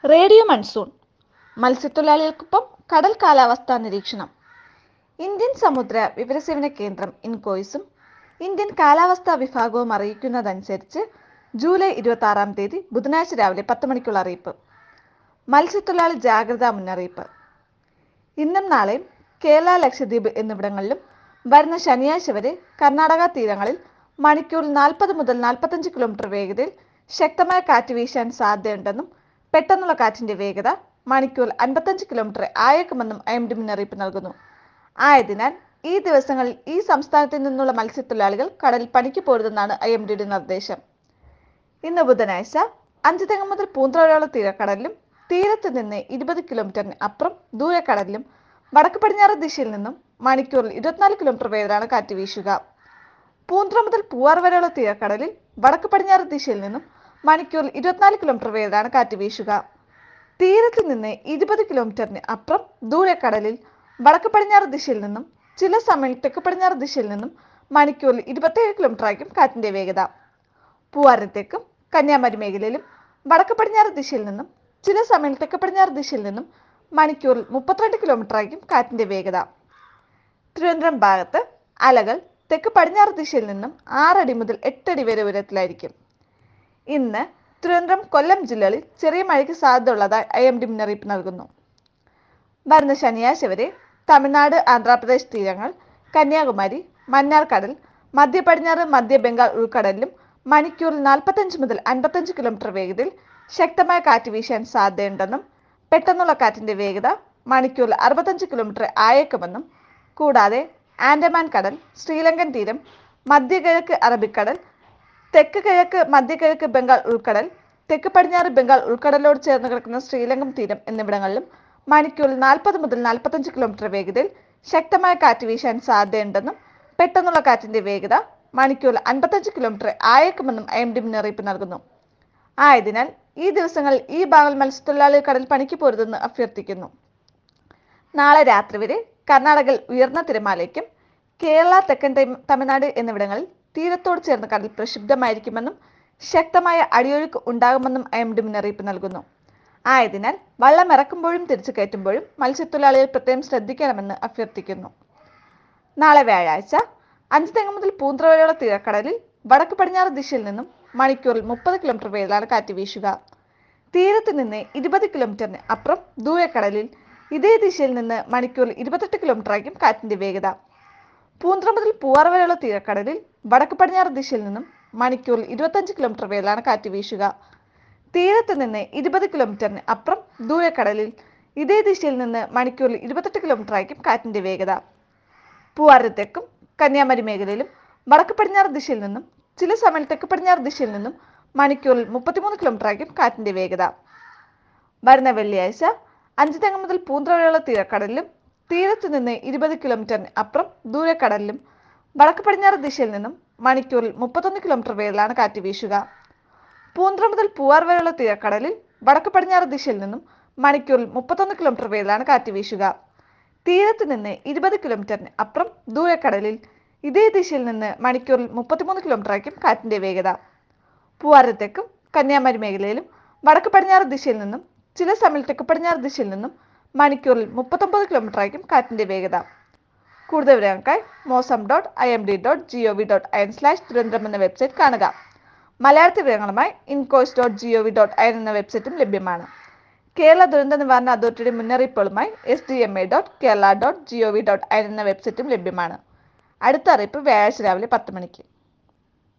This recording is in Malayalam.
റേഡിയോ മൺസൂൺ മത്സ്യത്തൊഴിലാളികൾക്കൊപ്പം കടൽ കാലാവസ്ഥാ നിരീക്ഷണം ഇന്ത്യൻ സമുദ്ര വിവരസേവന കേന്ദ്രം ഇൻകോയ്സും ഇന്ത്യൻ കാലാവസ്ഥാ വിഭാഗവും അറിയിക്കുന്നതനുസരിച്ച് ജൂലൈ ഇരുപത്തി ആറാം തീയതി ബുധനാഴ്ച രാവിലെ പത്ത് മണിക്കുള്ള അറിയിപ്പ് മത്സ്യത്തൊഴിലാളി ജാഗ്രതാ മുന്നറിയിപ്പ് ഇന്നും നാളെയും കേരള ലക്ഷദ്വീപ് എന്നിവിടങ്ങളിലും വരുന്ന ശനിയാഴ്ച വരെ കർണാടക തീരങ്ങളിൽ മണിക്കൂറിൽ നാൽപ്പത് മുതൽ നാൽപ്പത്തഞ്ച് കിലോമീറ്റർ വേഗതയിൽ ശക്തമായ കാറ്റ് വീശാൻ സാധ്യതയുണ്ടെന്നും പെട്ടെന്നുള്ള കാറ്റിന്റെ വേഗത മണിക്കൂറിൽ അൻപത്തഞ്ച് കിലോമീറ്റർ ആയേക്കുമെന്നും ഐ എം ഡി മുന്നറിയിപ്പ് നൽകുന്നു ആയതിനാൽ ഈ ദിവസങ്ങളിൽ ഈ സംസ്ഥാനത്തിൽ നിന്നുള്ള മത്സ്യത്തൊഴിലാളികൾ കടലിൽ പണിക്ക് പോരുതെന്നാണ് ഐ എം ഡിയുടെ നിർദ്ദേശം ഇന്ന് ബുധനാഴ്ച അഞ്ചുതെങ്ങ് മുതൽ പൂന്തറയുള്ള തീരക്കടലിലും തീരത്ത് നിന്ന് ഇരുപത് കിലോമീറ്ററിന് അപ്പുറം ദൂരക്കടലിലും വടക്ക് പടിഞ്ഞാറ് ദിശയിൽ നിന്നും മണിക്കൂറിൽ ഇരുപത്തിനാല് കിലോമീറ്റർ വേഗത്തിലാണ് കാറ്റ് വീശുക പൂന്തുറ മുതൽ പൂവാർ വരെയുള്ള തീരക്കടലിൽ വടക്ക് പടിഞ്ഞാറ് ദിശയിൽ നിന്നും മണിക്കൂറിൽ ഇരുപത്തിനാല് കിലോമീറ്റർ വേഗത്തിലാണ് കാറ്റ് വീശുക തീരത്ത് നിന്ന് ഇരുപത് കിലോമീറ്ററിന് അപ്പുറം ദൂരക്കടലിൽ വടക്ക് പടിഞ്ഞാറ് ദിശയിൽ നിന്നും ചില സമയം തെക്ക് പടിഞ്ഞാറ് ദിശയിൽ നിന്നും മണിക്കൂറിൽ ഇരുപത്തേഴ് കിലോമീറ്റർ ആയിരിക്കും കാറ്റിന്റെ വേഗത പൂവാരത്തേക്കും കന്യാകുമാരി മേഖലയിലും വടക്ക് പടിഞ്ഞാറ് ദിശയിൽ നിന്നും ചില സമയം തെക്ക് പടിഞ്ഞാറ് ദിശയിൽ നിന്നും മണിക്കൂറിൽ മുപ്പത്തിരണ്ട് കിലോമീറ്റർ ആയിരിക്കും കാറ്റിന്റെ വേഗത തിരുവനന്തപുരം ഭാഗത്ത് അലകൾ തെക്ക് പടിഞ്ഞാറ് ദിശയിൽ നിന്നും ആറടി മുതൽ എട്ടടി വരെ ഉയരത്തിലായിരിക്കും ഇന്ന് തിരുവനന്തപുരം കൊല്ലം ജില്ലകളിൽ ചെറിയ മഴയ്ക്ക് സാധ്യതയുള്ളതായി ഐ എം ഡി മുന്നറിയിപ്പ് നൽകുന്നു വരുന്ന ശനിയാഴ്ച വരെ തമിഴ്നാട് ആന്ധ്രാപ്രദേശ് തീരങ്ങൾ കന്യാകുമാരി മന്നാർ കടൽ മധ്യ പടിഞ്ഞാറ് മധ്യ ബംഗാൾ ഉൾക്കടലിലും മണിക്കൂറിൽ നാൽപ്പത്തഞ്ച് മുതൽ അൻപത്തഞ്ച് കിലോമീറ്റർ വേഗതയിൽ ശക്തമായ കാറ്റ് വീശാൻ സാധ്യതയുണ്ടെന്നും പെട്ടെന്നുള്ള കാറ്റിന്റെ വേഗത മണിക്കൂറിൽ അറുപത്തഞ്ച് കിലോമീറ്റർ ആയേക്കുമെന്നും കൂടാതെ ആൻഡമാൻ കടൽ ശ്രീലങ്കൻ തീരം മധ്യകിഴക്ക് അറബിക്കടൽ തെക്ക് കിഴക്ക് മധ്യകിഴക്ക് ബംഗാൾ ഉൾക്കടൽ തെക്ക് പടിഞ്ഞാറ് ബംഗാൾ ഉൾക്കടലോട് ചേർന്ന് കിടക്കുന്ന ശ്രീലങ്കൻ തീരം എന്നിവിടങ്ങളിലും മണിക്കൂറിൽ നാൽപ്പത് മുതൽ നാൽപ്പത്തഞ്ച് കിലോമീറ്റർ വേഗതയിൽ ശക്തമായ കാറ്റ് വീശാൻ സാധ്യതയുണ്ടെന്നും പെട്ടെന്നുള്ള കാറ്റിന്റെ വേഗത മണിക്കൂറിൽ അൻപത്തഞ്ച് കിലോമീറ്റർ ആയേക്കുമെന്നും ഐ എം ഡി മുന്നറിയിപ്പ് നൽകുന്നു ആയതിനാൽ ഈ ദിവസങ്ങളിൽ ഈ ഭാഗങ്ങൾ മത്സ്യത്തൊഴിലാളികൾ കടൽ പണിക്ക് പോരുതെന്ന് അഭ്യർത്ഥിക്കുന്നു നാളെ രാത്രി വരെ കർണാടകയിൽ ഉയർന്ന തിരമാലയ്ക്കും കേരള തെക്കൻ തമി- തമിഴ്നാട് എന്നിവിടങ്ങളിൽ തീരത്തോട് ചേർന്ന് കടൽ പ്രക്ഷുബ്ധമായിരിക്കുമെന്നും ശക്തമായ അടിയൊഴുക്ക് ഉണ്ടാകുമെന്നും ഐ എം ഡി മുന്നറിയിപ്പ് നൽകുന്നു ആയതിനാൽ വള്ളം ഇറക്കുമ്പോഴും തിരിച്ചു കയറ്റുമ്പോഴും മത്സ്യത്തൊഴിലാളികൾ പ്രത്യേകം ശ്രദ്ധിക്കണമെന്ന് അഭ്യർത്ഥിക്കുന്നു നാളെ വ്യാഴാഴ്ച അഞ്ച് തെങ്ങ് മുതൽ പൂന്തറ വരെയുള്ള തീരക്കടലിൽ വടക്ക് പടിഞ്ഞാറ് ദിശയിൽ നിന്നും മണിക്കൂറിൽ മുപ്പത് കിലോമീറ്റർ വേഗത്തിലാണ് കാറ്റ് വീശുക തീരത്ത് നിന്ന് ഇരുപത് കിലോമീറ്ററിന് അപ്പുറം ദൂരക്കടലിൽ ഇതേ ദിശയിൽ നിന്ന് മണിക്കൂറിൽ ഇരുപത്തെട്ട് കിലോമീറ്റർ ആയിരിക്കും കാറ്റിന്റെ വേഗത പൂന്തറ മുതൽ പൂവാർ വരെയുള്ള തീരക്കടലിൽ വടക്ക് പടിഞ്ഞാറ് ദിശയിൽ നിന്നും മണിക്കൂറിൽ ഇരുപത്തഞ്ച് കിലോമീറ്റർ വേഗത്തിലാണ് കാറ്റ് വീശുക തീരത്ത് നിന്ന് ഇരുപത് കിലോമീറ്ററിന് അപ്പുറം ദൂരക്കടലിൽ ഇതേ ദിശയിൽ നിന്ന് മണിക്കൂറിൽ ഇരുപത്തെട്ട് കിലോമീറ്റർ ആയിരിക്കും കാറ്റിന്റെ വേഗത പൂവാരത്തേക്കും കന്യാകുമാരി മേഖലയിലും വടക്ക് പടിഞ്ഞാറ് ദിശയിൽ നിന്നും ചില സമയം തെക്ക് പടിഞ്ഞാറ് ദിശയിൽ നിന്നും മണിക്കൂറിൽ മുപ്പത്തിമൂന്ന് കിലോമീറ്റർ ആയിരിക്കും കാറ്റിന്റെ വേഗത വരുന്ന വെള്ളിയാഴ്ച അഞ്ച് തെങ്ങ് മുതൽ പൂന്തറ വരെയുള്ള തീരക്കടലിലും തീരത്ത് നിന്ന് ഇരുപത് കിലോമീറ്ററിന് അപ്പുറം ദൂരക്കടലിലും വടക്ക് പടിഞ്ഞാറ് ദിശയിൽ നിന്നും മണിക്കൂറിൽ മുപ്പത്തൊന്ന് കിലോമീറ്റർ വേഗത്തിലാണ് കാറ്റ് വീശുക പൂന്തറ മുതൽ പൂവാർ വരെയുള്ള തീരക്കടലിൽ വടക്ക് പടിഞ്ഞാറ് ദിശയിൽ നിന്നും മണിക്കൂറിൽ മുപ്പത്തൊന്ന് കിലോമീറ്റർ വേഗത്തിലാണ് കാറ്റ് വീശുക തീരത്ത് നിന്ന് ഇരുപത് കിലോമീറ്ററിന് അപ്പുറം ദൂരക്കടലിൽ ഇതേ ദിശയിൽ നിന്ന് മണിക്കൂറിൽ മുപ്പത്തിമൂന്ന് കിലോമീറ്റർ ആയിരിക്കും കാറ്റിന്റെ വേഗത പൂവാരത്തേക്കും കന്യാകുമാരി മേഖലയിലും വടക്ക് പടിഞ്ഞാറ് ദിശയിൽ നിന്നും ചില സമയം തെക്ക് പടിഞ്ഞാറ് ദിശയിൽ നിന്നും മണിക്കൂറിൽ മുപ്പത്തൊമ്പത് കിലോമീറ്റർ ആയിരിക്കും കാറ്റിന്റെ വേഗത കൂടുതൽ വിവരങ്ങൾക്കായി Mausam dot I M D dot G O V dot I N slash Thiruvananthapuram എന്ന വെബ്സൈറ്റ് കാണുക മലയാളത്തിൽ വിവരങ്ങളുമായി INCOIS dot G O V dot I N എന്ന വെബ്സൈറ്റും ലഭ്യമാണ് കേരള ദുരന്ത നിവാരണ അതോറിറ്റിയുടെ മുന്നറിയിപ്പുകളുമായി S D M A dot Kerala dot G O V dot I N എന്ന വെബ്സൈറ്റും ലഭ്യമാണ് അടുത്ത അറിയിപ്പ് വ്യാഴാഴ്ച രാവിലെ പത്ത് മണിക്ക്